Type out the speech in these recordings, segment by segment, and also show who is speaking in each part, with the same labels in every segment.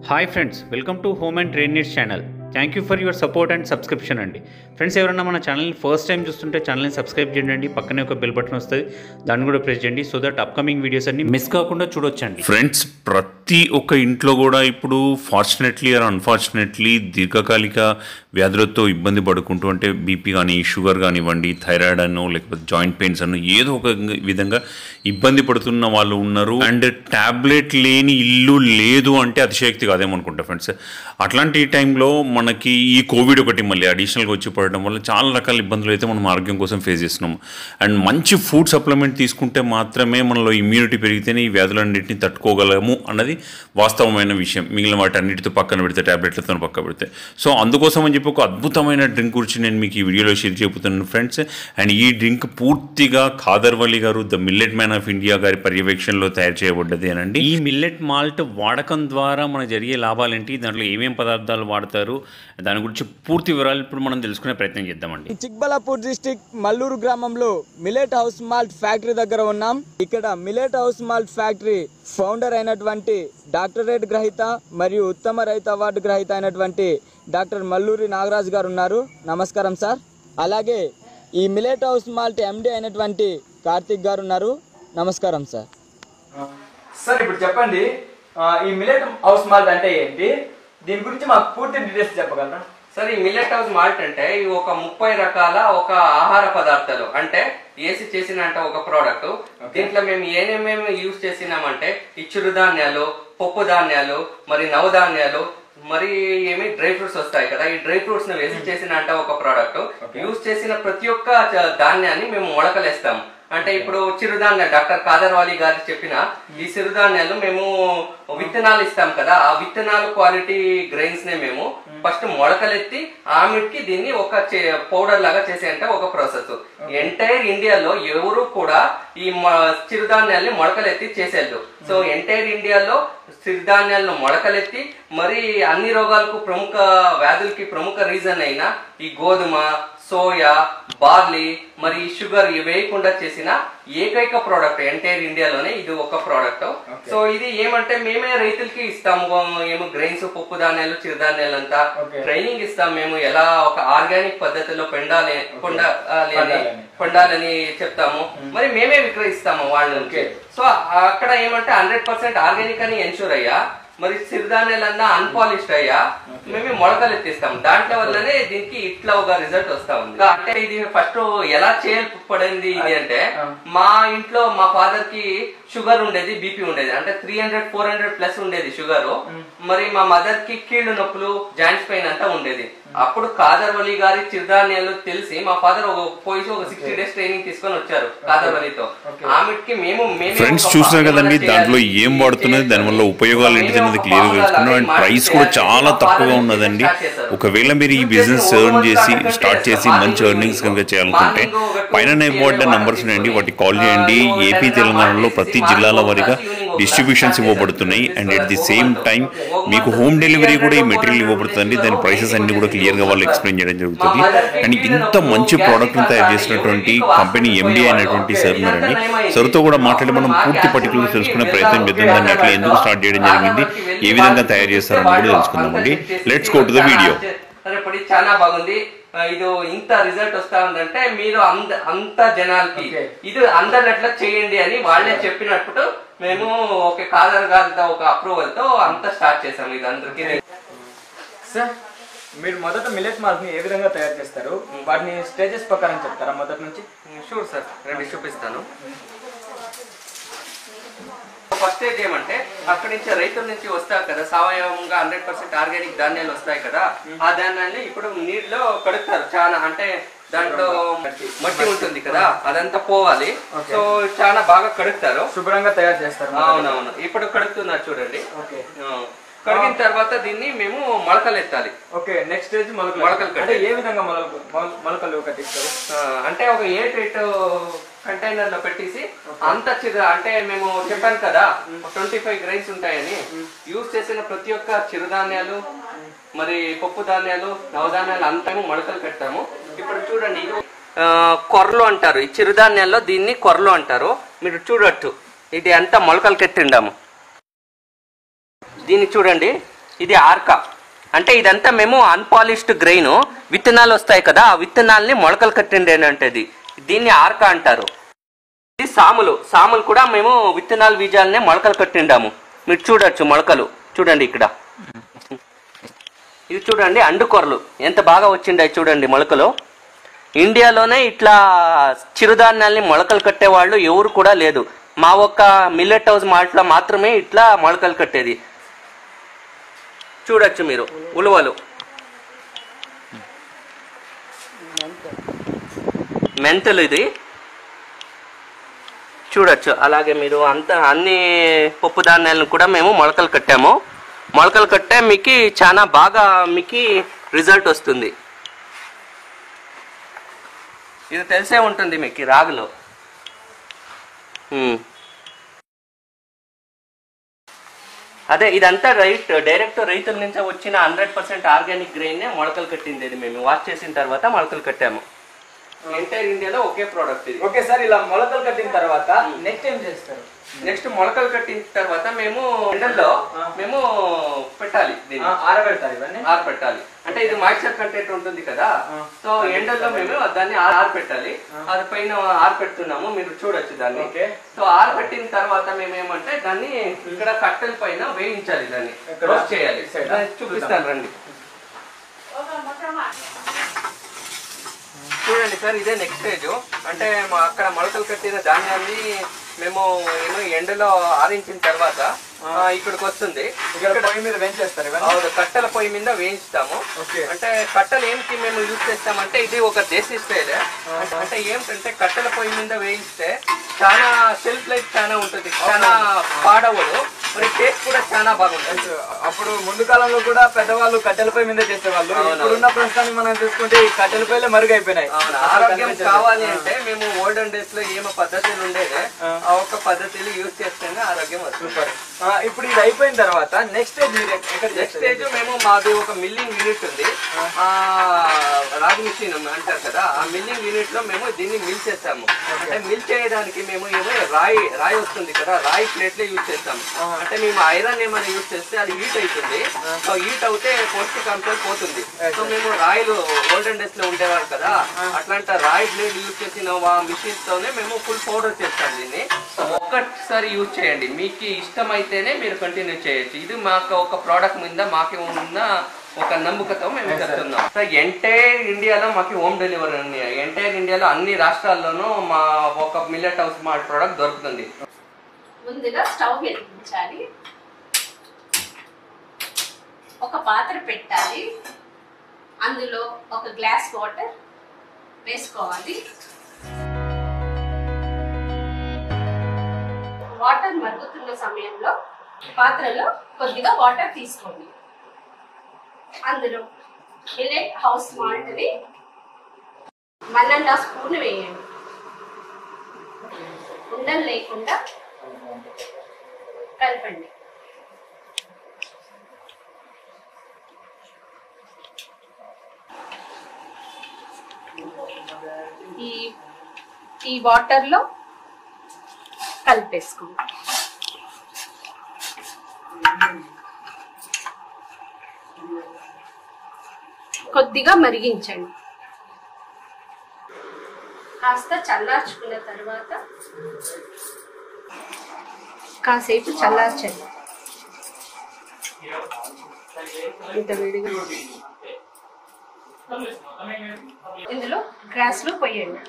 Speaker 1: Hi friends welcome to home and trade needs channel thank you for your support and subscription అండి friends ఎవరైనా మన ఛానల్ని first time చూస్తుంటే ఛానల్ని subscribe చేయండి పక్కనే ఒక బెల్ బటన్ వస్తుంది దాన్ని కూడా ప్రెస్ చేయండి సో దట్ అప్కమింగ్ వీడియోస్ అన్ని మిస్ కాకుండా చూడొచ్చండి
Speaker 2: ఫ్రెండ్స్ ప్రతి ఒక్క ఇంట్లో కూడా ఇప్పుడు ఫార్చునేట్లీ ఆర్ అన్ఫార్చునేట్లీ దీర్ఘకాలిక వ్యాధులతో ఇబ్బంది పడుకుంటూ అంటే బీపీ కానీ షుగర్ కానివ్వండి థైరాయిడ్ అనో లేకపోతే జాయింట్ పెయిన్స్ అనో ఏదో ఒక విధంగా ఇబ్బంది పడుతున్న వాళ్ళు ఉన్నారు అండ్ టాబ్లెట్ లేని ఇల్లు లేదు అంటే అతిశయక్తి కాదేమనుకుంటా ఫ్రెండ్స్ అట్లాంటి టైంలో మనకి ఈ కోవిడ్ ఒకటి మళ్ళీ అడిషనల్గా వచ్చి పడడం వల్ల చాలా రకాల ఇబ్బందులు అయితే మనం ఆరోగ్యం కోసం ఫేస్ చేస్తున్నాం అండ్ మంచి ఫుడ్ సప్లిమెంట్ తీసుకుంటే మాత్రమే మనలో ఇమ్యూనిటీ పెరిగితేనే ఈ వ్యాధులన్నింటినీ తట్టుకోగలము అన్నది వాస్తవమైన విషయం మిగిలిన వాటి అన్నిటితో పక్కన పెడితే టాబ్లెట్లతో పక్క పెడితే సో అందుకోసం అని చెప్పి ఒక అద్భుతమైన డ్రింక్ గురించి నేను మీకు ఈ వీడియోలో షేర్ చేయబోతున్నాను ఫ్రెండ్స్ అండ్ ఈ డ్రింక్ పూర్తిగా ఖాదర్వలి గారు the millet man of India గారి పర్యవేక్షణలో తయారు చేయబడ్డది అనండి
Speaker 1: ఈ మిల్లెట్ మాల్ట్ వాడకం ద్వారా మనకు జరిగే లాభాలేంటి దాంట్లో ఏమేం పదార్థాలు వాడతారు దాని గురించి పూర్తి వివరాలు ఇప్పుడు మనం తెలుసుకునే ప్రయత్నం చేద్దామండి
Speaker 3: చిక్బలాపూర్ డిస్టిక్ మల్లూరు గ్రామంలో మిలెట్ హౌస్ మాల్ట్ ఫ్యాక్టరీ దగ్గర ఉన్నాం ఇక్కడ millet house malt factory founder అయినటువంటి డాక్టరేట్ గ్రహీత మరియు ఉత్తమ రైతు అవార్డు గ్రహీత అయినటువంటి డాక్టర్ మల్లూరి నాగరాజు గారు ఉన్నారు నమస్కారం సార్ అలాగే ఈ మిలెట్ హౌస్ మాల్ట్ ఎండి అయినటువంటి కార్తిక్ గారు ఉన్నారు నమస్కారం సార్ సార్ ఇప్పుడు చెప్పండి ఈ మిలెట్ హౌస్ మాల్ట్ అంటే ఏంటి దీని గురించి మాకు పూర్తి డీటెయిల్స్ చెప్పగలరా
Speaker 4: సరే ఈ మిల్లెట్ హౌస్ మాల్ట్ అంటే ఇవి ఒక ముప్పై రకాల ఒక ఆహార పదార్థాలు అంటే ఏసి చేసిన అంటే ఒక ప్రోడక్ట్ దీంట్లో మేము ఏమేమి యూజ్ చేసినామంటే ఈ చిరుధాన్యాలు పప్పు ధాన్యాలు మరి నవధాన్యాలు మరి ఏమి డ్రై ఫ్రూట్స్ వస్తాయి కదా ఈ డ్రై ఫ్రూట్స్ ని వేసి చేసిన అంటే ఒక ప్రోడక్ట్ యూజ్ చేసిన ప్రతి ఒక్క చ- ధాన్యాన్ని మేము మొలకలేస్తాము అంటే ఇప్పుడు చిరుధాన్య డాక్టర్ కాదర్వాలి గారు చెప్పిన ఈ చిరుధాన్యాలు మేము విత్తనాలు ఇస్తాం కదా ఆ విత్తనాలు క్వాలిటీ గ్రెయిన్స్ నే మేము ఫస్ట్ మొలకలెత్తి ఆమెకి దీన్ని ఒక పౌడర్ లాగా చేసే అంటే ఒక ప్రాసెస్ ఎంటైర్ ఇండియాలో ఎవరు కూడా ఈ మ- చిరుధాన్యాల్ని మొలకలెత్తి చేసేళ్ళు సో ఎంటైర్ ఇండియాలో సిరిధాన్యాలను మొలకలెత్తి మరి అన్ని రోగాలకు ప్రముఖ వ్యాధులకి ప్రముఖ రీజన్ అయిన ఈ గోధుమ సోయా బార్లీ మరి ఈ షుగర్ ఇవి వేయకుండా చేసిన ఏకైక ప్రోడక్ట్ ఎంటైర్ ఇండియాలోనే ఇది ఒక ప్రోడక్ట్ సో ఇది ఏమంటే మేమే రైతులకి ఇస్తాము ఏమో గ్రెయిన్స్ పప్పు ధాన్యాలు చిరుధాన్యాలు అంతా ట్రైనింగ్ ఇస్తాం మేము ఎలా ఒక ఆర్గానిక్ పద్ధతిలో పెండాలి పొండాలి అని పొండాలని చెప్తాము మరి మేమే విక్రయిస్తాము వాళ్ళ నుంచి సో అక్కడ ఏమంటే హండ్రెడ్ పర్సెంట్ ఆర్గానిక్ అని ఎన్షూర్ అయ్యా మరి సిరిధాన్యాలన్నా అన్పాలిష్డ్ అయ్యా మేము మొలకలు ఎత్తిస్తాం దాంట్లో వల్లనే దీనికి ఇట్లా ఒక రిజల్ట్ వస్తా ఉంది అంటే ఇది ఫస్ట్ ఎలా చేయబడింది ఇది అంటే మా ఇంట్లో మా ఫాదర్ కి షుగర్ ఉండేది బీపీ ఉండేది అంటే three hundred four hundred plus ఉండేది షుగర్ మరి మా మదర్ కి కీళ్ళు నొప్పులు జాయింట్స్ పెయిన్ అంతా ఉండేది అప్పుడు కాదర్వలి గారి చిరుధాన్యాలు తెలిసి మా ఫాదర్ ఒక పోయి ఒక సిక్స్టీ డేస్ ట్రైనింగ్ తీసుకొని వచ్చారు కాదర్వలితో ఆమెకి మేము మేమే
Speaker 2: ఫ్రెండ్స్
Speaker 4: ఒక
Speaker 2: చూసినారు కదండి
Speaker 4: ఏమైనా
Speaker 2: దాంట్లో
Speaker 4: చేయాలి.
Speaker 2: ఏం వాడుతున్నది దానివల్ల ఉపయోగాలు ఏంటి
Speaker 4: మేమే
Speaker 2: అనేది
Speaker 4: ఒక
Speaker 2: క్లియర్
Speaker 4: formula
Speaker 2: తెలుసుకున్నాం అండ్
Speaker 4: లాగా
Speaker 2: ప్రైస్ కూడా
Speaker 4: మార్కెట్
Speaker 2: చాలా
Speaker 4: చేయాలి.
Speaker 2: తక్కువగా
Speaker 4: ఫాదర్
Speaker 2: ఉన్నదండి
Speaker 4: స్టార్ట్ చేశారు.
Speaker 2: ఒకవేళ మీరు ఈ బిజినెస్ ఎర్న్ చేసి స్టార్ట్ చేసి మంచి ఎర్నింగ్స్ కనుక చేయాలనుకుంటే పైన ఇవ్వబడ్డ నంబర్స్ ఉన్నాయండి వాటికి కాల్ చేయండి ఏపీ తెలంగాణలో ప్రతి జిల్లాల వారిగా డిస్ట్రిబ్యూషన్స్ ఇవ్వబడుతున్నాయి and at the same time మీకు హోమ్ డెలివరీ కూడా ఈ మెటీరియల్ ఇవ్వబడుతుంది దాని ప్రైసెస్ అన్ని కూడా క్లియర్గా వాళ్ళు ఎక్స్ప్లెయిన్ చేయడం జరుగుతుంది అండ్ ఇంత మంచి ప్రోడక్ట్ని తయారు చేసినటువంటి కంపెనీ ఎండి అయినటువంటి సార్ ఉన్నారండి సార్తో కూడా మాట్లాడి మనం పూర్తి పర్టికులర్ తెలుసుకునే ప్రయత్నం చేద్దాం దాన్ని అట్లా ఎందుకు స్టార్ట్ చేయడం జరిగింది ఏ విధంగా తయారు చేస్తారని కూడా తెలుసుకుందామండి let's go to the video
Speaker 4: సరే ఇప్పుడు ఇది చాలా బాగుంది ఆ, ఇది ఇంత రిజల్ట్ వస్తా ఉందంటే మీరు అంద అంత జనాలకి ఇది అందరినట్లా చేయండి అని వాళ్ళే చెప్పినప్పుడు మేము ఒక కాదర్ గారితో ఒక అప్రూవల్ తో అంతా స్టార్ట్ చేసాము ఇది అందరికి
Speaker 3: సార్ మీరు మొదట మిలెట్ మాల్ట్ ని ఏ విధంగా తయారు చేస్తారు వాటిని స్టేజెస్ ప్రకారం చెప్తారా మొదటి నుంచి
Speaker 4: షూర్ సార్ రండి చూపిస్తాను ఫస్ట్ స్టేజ్ ఏమంటే అక్కడి నుంచి రైతుల నుంచి వస్తాయి కదా సావయవంగా హండ్రెడ్ పర్సెంట్ ఆర్గానిక్ ధాన్యాలు వస్తాయి కదా ఆ ధాన్యాన్ని ఇప్పుడు నీటిలో కడుగుతారు చాలా అంటే దాంట్లో మట్టి ఉంటుంది కదా అదంతా పోవాలి సో చాలా బాగా కడుగుతారు
Speaker 3: శుభ్రంగా తయారు చేస్తారు
Speaker 4: అవునవును ఇప్పుడు కడుగుతున్నారు చూడండి
Speaker 3: ఓకే
Speaker 4: ఆ, కడిగిన తర్వాత దీన్ని మేము మొలకలు ఎత్తాలి
Speaker 3: ఓకే నెక్స్ట్ స్టేజ్ మొలకలు
Speaker 4: మొలకలు
Speaker 3: అంటే ఏ విధంగా మొలకలు మొల- మొలకలు కట్టిస్తారు
Speaker 4: ఆ, అంటే ఒక ఏ రేట్ కంటైనర్ లో పెట్టేసి అంత చిరు అంటే మేము చెప్పాను కదా ట్వంటీ ఫైవ్ గ్రైన్స్ ఉంటాయని యూజ్ చేసిన ప్రతి ఒక్క చిరుధాన్యాలు మరి పప్పు ధాన్యాలు నవధాన్యాలు అంతా మొలకలు పెట్టాము ఇప్పుడు చూడండి ఇది ఆ, కొర్రలు అంటారు ఈ చిరుధాన్యాల్లో దీన్ని కొర్రలు అంటారు మీరు చూడొచ్చు ఇది అంతా మొలకలు కట్టిండాము దీన్ని చూడండి ఇది ఆర్కా అంటే ఇదంతా మేము అన్పాలిష్డ్ గ్రెయిన్ విత్తనాలు వస్తాయి కదా ఆ విత్తనాల్ని మొలకలు కట్టిండే అంటే దీన్ని ఆర్కా అంటారు ఇది సాములు సాములు కూడా మేము విత్తనాలు బీజాలనే మొలకలు కట్టిండాము మీరు చూడొచ్చు మొలకలు చూడండి ఇక్కడ ఇది చూడండి అండుకొరలు ఎంత బాగా వచ్చిండాయి చూడండి మొలకలు ఇండియాలోనే ఇట్లా చిరుధాన్యాల్ని మొలకలు కట్టేవాళ్ళు ఎవరు కూడా లేదు మా ఒక్క మిల్లెట్ హౌస్ మాటలో మాత్రమే ఇట్లా మొలకలు కట్టేది చూడొచ్చు మీరు ఉలువలు మెంతులు ఇది చూడొచ్చు అలాగే మీరు అంత అన్ని పప్పు ధాన్యాలను కూడా మేము మొలకలు కట్టాము మొలకలు కట్టే మీకు చాలా బాగా మీకు రిజల్ట్ వస్తుంది ఇది తెలిసే ఉంటుంది మీకు ఈ రాగులో ఉమ్. అదే ఇదంతా రైట్ డైరెక్ట్ రైతుల నుంచి వచ్చిన హండ్రెడ్ పర్సెంట్ ఆర్గానిక్ గ్రెయిన్ మొలకలు కట్టింది ఇది మేము వాష్ చేసిన తర్వాత మొలకలు కట్టాము ఎంటైర్ ఇండియాలో ఒకే ప్రోడక్ట్ ఇది
Speaker 3: ఓకే సార్ ఇలా మొలకలు కట్టిన తర్వాత నెక్స్ట్ ఏం చేస్తారు
Speaker 4: నెక్స్ట్ మొలకలు కట్టిన తర్వాత మేము ఎండల్లో మేము పెట్టాలి దీన్ని
Speaker 3: ఆ, ఆరబెడతారు ఇవన్నీ
Speaker 4: ఆరబెట్టాలి అంటే ఇది మాయిశ్చర్ కంటెంట్ ఉంటుంది కదా సో ఎండల్లో మేము దాన్ని ఆర- ఆరబెట్టాలి అది పైన ఆరబెడుతున్నాము మీరు చూడొచ్చు దాన్ని
Speaker 3: ఓకే.
Speaker 4: సో ఆరబెట్టిన తర్వాత మేము ఏమంటే దాన్ని ఇక్కడ కట్టెల పైన వేయించాలి దాన్ని
Speaker 3: ఎక్కడ?
Speaker 4: రోస్ట్ చేయాలి
Speaker 3: ఈ సైడా?
Speaker 4: దాన్ని చూపిస్తాను రండి చూడండి సార్ ఇదే నెక్స్ట్ స్టేజ్ అంటే మా అక్కడ మొలకలు కట్టిన ధాన్యాన్ని మేము ఏమో ఎండలో ఆరించిన తర్వాత ఆ, ఇక్కడికి వస్తుంది
Speaker 3: ఇక్కడ పొయ్యి మీద వేయించేస్తారు ఇవన్నీ
Speaker 4: అవును కట్టెల పొయ్యి మీద వేయించుతాము
Speaker 3: ఓకే.
Speaker 4: అంటే కట్టెలు ఏంటి మేము యూజ్ చేస్తామంటే ఇది ఒక దేశీ స్టైల్ అంటే ఏంటంటే కట్టెల పొయ్యి మీద వేయిస్తే చాలా షెల్ఫ్ లైఫ్ చాలా ఉంటుంది చాలా పాడవదు మరి టేస్ట్ కూడా చాలా బాగుంటుంది
Speaker 3: అప్పుడు ముందు కాలంలో కూడా పెద్దవాళ్ళు కట్టెలపై మీద చేసేవాళ్ళు
Speaker 4: అవును.
Speaker 3: ఇప్పుడున్న ప్రస్తుతానికి మనం చూసుకుంటే ఈ కట్టెలపైలే మరుగైపోయినాయి
Speaker 4: అవును
Speaker 3: అసలు
Speaker 4: ఆరోగ్యం
Speaker 3: కనిపించదు.
Speaker 4: కావాలి అంటే మేము ఓల్డెన్ డేస్ లో ఏమో పద్ధతులు ఉండేదే ఆ ఒక్క పద్ధతులు యూజ్ చేస్తేనే ఆరోగ్యం వస్తుంది
Speaker 3: సూపర్ ఆ, ఇప్పుడు ఇది అయిపోయిన తర్వాత నెక్స్ట్ స్టేజ్ మీరు ఎక్కడ
Speaker 4: నెక్స్ట్
Speaker 3: చేస్తారు?
Speaker 4: స్టేజ్ మేము మాది ఒక మిల్లింగ్ యూనిట్ ఉంది ఆ రాగి మిషన్ అంటారు కదా ఆ మిల్లింగ్ యూనిట్ లో మేము దీన్ని మిల్ చేస్తాము అంటే మిల్ చేయడానికి మేము ఏమో రాయి రాయి వస్తుంది కదా రాయి ప్లేట్లే యూజ్ చేస్తాము అంటే మేము ఐరన్ ఏమైనా యూజ్ చేస్తే అది హీట్ అవుతుంది సో హీట్ అవుతే పౌష్టికాంశాలు పోతుంది సో మేము రాయిలు ఓల్డెన్ డేస్ లో ఉండేవారు కదా అట్లాంటి రాయి బ్లేడ్ యూజ్ చేసిన మిషన్స్ తోనే మేము ఫుల్ పౌడర్ చేస్తాం దీన్ని సో ఒక్కసారి యూజ్ చేయండి మీకు ఇష్టమైతేనే మీరు కంటిన్యూ చేయొచ్చు ఇది మాకు ఒక ప్రోడక్ట్ మీద మాకు ఉన్న ఒక నమ్మకతో మేము చెప్తున్నాం సో ఎంటైర్ ఇండియాలో మాకు హోమ్ డెలివరీ ఉంది ఎంటైర్ ఇండియాలో అన్ని రాష్ట్రాల్లోనూ మా ఒక మిల్లెట్ హౌస్ మా ప్రోడక్ట్ దొరుకుతుంది
Speaker 5: ముందుగా స్టవ్ వెలిగించాలి ఒక పాత్ర పెట్టాలి అందులో ఒక గ్లాస్ వాటర్ వేసుకోవాలి వాటర్ మరుగుతున్న సమయంలో పాత్రలో కొద్దిగా వాటర్ తీసుకోండి అందులో మిల్లెట్ హౌస్ మాల్ట్ని వన్ అండ్ హాఫ్ స్పూన్ వేయండి ఉండలు లేకుండా కలపండి ఈ ఈ వాటర్లో కలిపేసుకోండి కొద్దిగా మరిగించండి కాస్త చల్లార్చుకున్న తర్వాత కాసేపు చల్లార్చండి ఇంత వేడిగా ఇందులో గ్రాస్లో పోయండి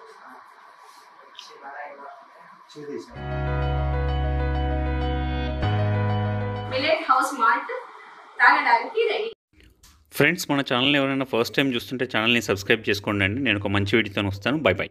Speaker 5: మిల్లెట్ హౌస్ మాల్ట్ తాగడానికి రెడీ
Speaker 1: ఫ్రెండ్స్ మన ఛానల్ ఎవరైనా ఫస్ట్ టైం చూస్తుంటే ఛానల్ని సబ్స్క్రైబ్ చేసుకోండి అండి నేను ఒక మంచి వీడియోతో వస్తాను బై బై